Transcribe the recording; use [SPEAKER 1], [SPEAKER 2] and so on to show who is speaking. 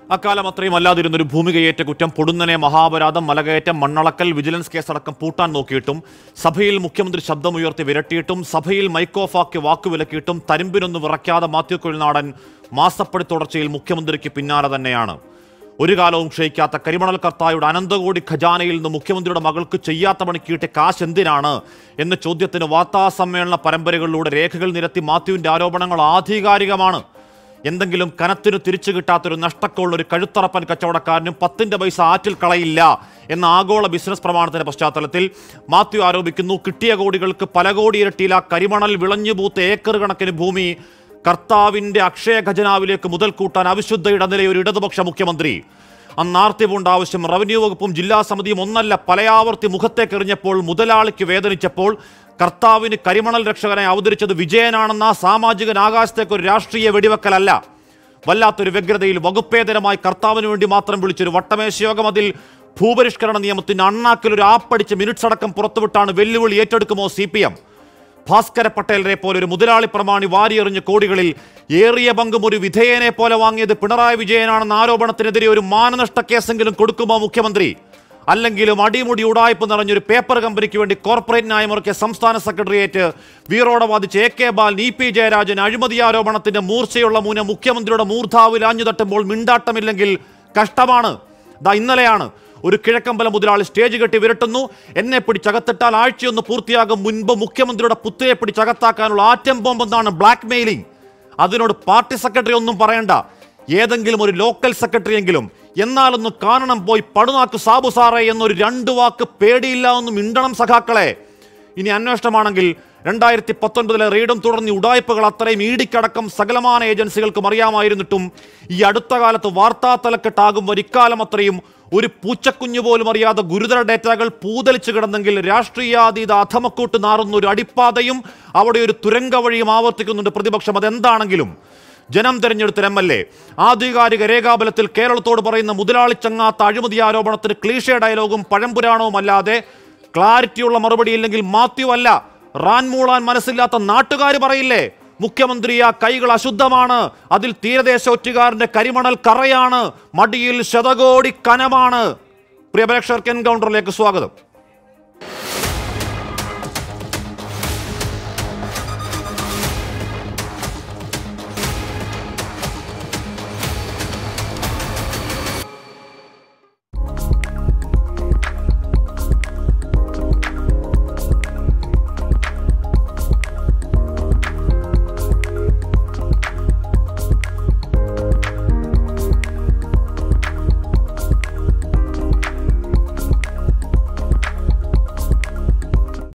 [SPEAKER 1] അക്കാലം അത്രയും അല്ലാതിരുന്നൊരു ഭൂമികയേറ്റ കുറ്റം പൊടുന്നനെ മഹാപരാധം മലകയറ്റം മണ്ണളക്കൽ വിജിലൻസ് കേസടക്കം പൂട്ടാൻ നോക്കിയിട്ടും സഭയിൽ മുഖ്യമന്ത്രി ശബ്ദമുയർത്തി വിരട്ടിയിട്ടും സഭയിൽ മൈക്കോഫാക്കി വാക്കുവിലക്കിയിട്ടും തരിമ്പിനൊന്ന് വിറയ്ക്കാതെ മാത്യു കുഴിനാടൻ മാസപ്പടി തുടർച്ചയിൽ മുഖ്യമന്ത്രിക്ക് പിന്നാലെ തന്നെയാണ് ഒരു കാലവും ക്ഷയിക്കാത്ത കരിമണൽ കർത്തായുടെ അനന്തകോടി ഖജാനയിൽ നിന്ന് മുഖ്യമന്ത്രിയുടെ മകൾക്ക് ചെയ്യാത്ത പണിക്കിയിട്ട് കാശ് എന്തിനാണ് എന്ന ചോദ്യത്തിന് വാർത്താ സമ്മേളന പരമ്പരകളിലൂടെ രേഖകൾ നിരത്തി മാത്യുവിന്റെ ആരോപണങ്ങൾ ആധികാരികമാണ് എന്തെങ്കിലും കനത്തിനു തിരിച്ചു കിട്ടാത്തൊരു നഷ്ടക്കമുള്ള ഒരു കഴുത്തറപ്പൻ കച്ചവടക്കാരനും പത്തിന്റെ പൈസ ആറ്റിൽ കളയില്ല എന്ന ആഗോള ബിസിനസ് പ്രമാണത്തിന്റെ പശ്ചാത്തലത്തിൽ മാത്യു ആരോപിക്കുന്നു കിട്ടിയ കോടികൾക്ക് പല കോടി ഇരട്ടിയില കരിമണൽ വിളഞ്ഞു പൂത്ത ഏക്കർ കണക്കിന് ഭൂമി കർത്താവിന്റെ അക്ഷയ ഖജനാവിലേക്ക് മുതൽ കൂട്ടാൻ അവിശുദ്ധ ഇടനില ഒരു ഇടതുപക്ഷ മുഖ്യമന്ത്രി അന്ന് ആർത്തി പൂണ്ട ആവശ്യം റവന്യൂ വകുപ്പും ജില്ലാ സമിതിയും ഒന്നല്ല പലയാവർത്തി മുഖത്തേക്കെറിഞ്ഞപ്പോൾ മുതലാളിക്ക് വേദനിച്ചപ്പോൾ കർത്താവിന് കരിമണൽ രക്ഷകനെ അവതരിച്ചത് വിജയനാണെന്ന ആ സാമാജികൻ ആകാശത്തേക്ക് ഒരു രാഷ്ട്രീയ വെടിവെക്കലല്ല വല്ലാത്തൊരു വ്യഗ്രതയിൽ വകുപ്പേതരമായി കർത്താവിന് വേണ്ടി മാത്രം വിളിച്ചൊരു വട്ടമേശയോഗം അതിൽ ഭൂപരിഷ്കരണ നിയമത്തിന് അണ്ണാക്കിൽ ഒരു ആപ്പടിച്ച് മിനിറ്റ്സ് അടക്കം പുറത്തുവിട്ടാണ് വെല്ലുവിളി ഏറ്റെടുക്കുമോ സി പി എം ഭാസ്കര പട്ടേലിനെ പോലെ ഒരു മുതലാളി പ്രമാണി വാരിയെറിഞ്ഞ കോടികളിൽ ഏറിയ പങ്കും ഒരു വിധേയനെ പോലെ വാങ്ങിയത് പിണറായി വിജയനാണെന്ന ആരോപണത്തിനെതിരെ ഒരു മാനനഷ്ട കേസെങ്കിലും കൊടുക്കുമോ മുഖ്യമന്ത്രി അല്ലെങ്കിലും അടിമുടി ഉടായ്പ നിറഞ്ഞൊരു പേപ്പർ കമ്പനിക്ക് വേണ്ടി കോർപ്പറേറ്റ് ന്യായമുറക്കിയ സംസ്ഥാന സെക്രട്ടേറിയറ്റ് വീറോടെ വാദിച്ച A K Balan E P Jayarajan അഴിമതി ആരോപണത്തിന്റെ മൂർച്ചയുള്ള മൂന മുഖ്യമന്ത്രിയുടെ മൂർധാവിൽ ആഞ്ഞു തട്ടുമ്പോൾ മിണ്ടാട്ടമില്ലെങ്കിൽ കഷ്ടമാണ് ദാ ഇന്നലെയാണ് ഒരു കിഴക്കമ്പല മുതലാളി സ്റ്റേജ് കെട്ടി വിരട്ടുന്നു എന്നെ പിടിച്ചകത്തിട്ടാൽ ആഴ്ചയൊന്ന് പൂർത്തിയാകും മുൻപ് മുഖ്യമന്ത്രിയുടെ പുത്രയെ പിടിച്ചകത്താക്കാനുള്ള ആറ്റം ബോംബെന്നാണ് ബ്ലാക്ക് മെയിലിംഗ് അതിനോട് പാർട്ടി സെക്രട്ടറി ഒന്നും പറയണ്ട ഏതെങ്കിലും ഒരു ലോക്കൽ സെക്രട്ടറി എങ്കിലും എന്നാലൊന്ന് കാണണം പോയി പടുനാക്ക് സാബു സാറേ എന്നൊരു രണ്ട് വാക്ക് പേടിയില്ല എന്ന് മിണ്ടണം സഖാക്കളെ ഇനി അന്വേഷണമാണെങ്കിൽ രണ്ടായിരത്തി പത്തൊൻപതിലെ റെയ്ഡും തുടർന്ന് ഈ ഉടായ്പകൾ അത്രയും ഈടിക്കടക്കം സകലമാന ഏജൻസികൾക്കും അറിയാമായിരുന്നിട്ടും ഈ അടുത്ത കാലത്ത് വാർത്താ തലക്കെട്ടാകുമ്പോൾ ഇക്കാലം അത്രയും ഒരു പൂച്ചക്കുഞ്ഞു പോലും അറിയാതെ ഗുരുതര ഡേറ്റകൾ പൂതലിച്ചു കിടന്നെങ്കിൽ രാഷ്ട്രീയാതീത അധമക്കൂട്ട് നാറുന്ന ഒരു അടിപ്പാതയും അവിടെ ഒരു തുരങ്ക വഴിയും ആവർത്തിക്കുന്നുണ്ട് പ്രതിപക്ഷം അതെന്താണെങ്കിലും ജനം തെരഞ്ഞെടുത്ത എം എൽ എ ആധികാരിക രേഖാബലത്തിൽ കേരളത്തോട് പറയുന്ന മുതലാളി ചങ്ങാത്ത അഴിമതി ആരോപണത്തിന് ക്ലീഷേ ഡയലോഗും പഴംപുരാണവും അല്ലാതെ ക്ലാരിറ്റിയുള്ള മറുപടി ഇല്ലെങ്കിൽ മാത്യു അല്ല റാൻ മൂളാൻ മനസ്സില്ലാത്ത നാട്ടുകാർ പറയില്ലേ മുഖ്യമന്ത്രി ആ കൈകൾ അശുദ്ധമാണ് അതിൽ തീരദേശൊറ്റുകാരന്റെ കരിമണൽ കറയാണ് മടിയിൽ ശതകോടി കനമാണ് പ്രിയ പ്രേക്ഷകർക്ക് എൻകൗണ്ടറിലേക്ക് സ്വാഗതം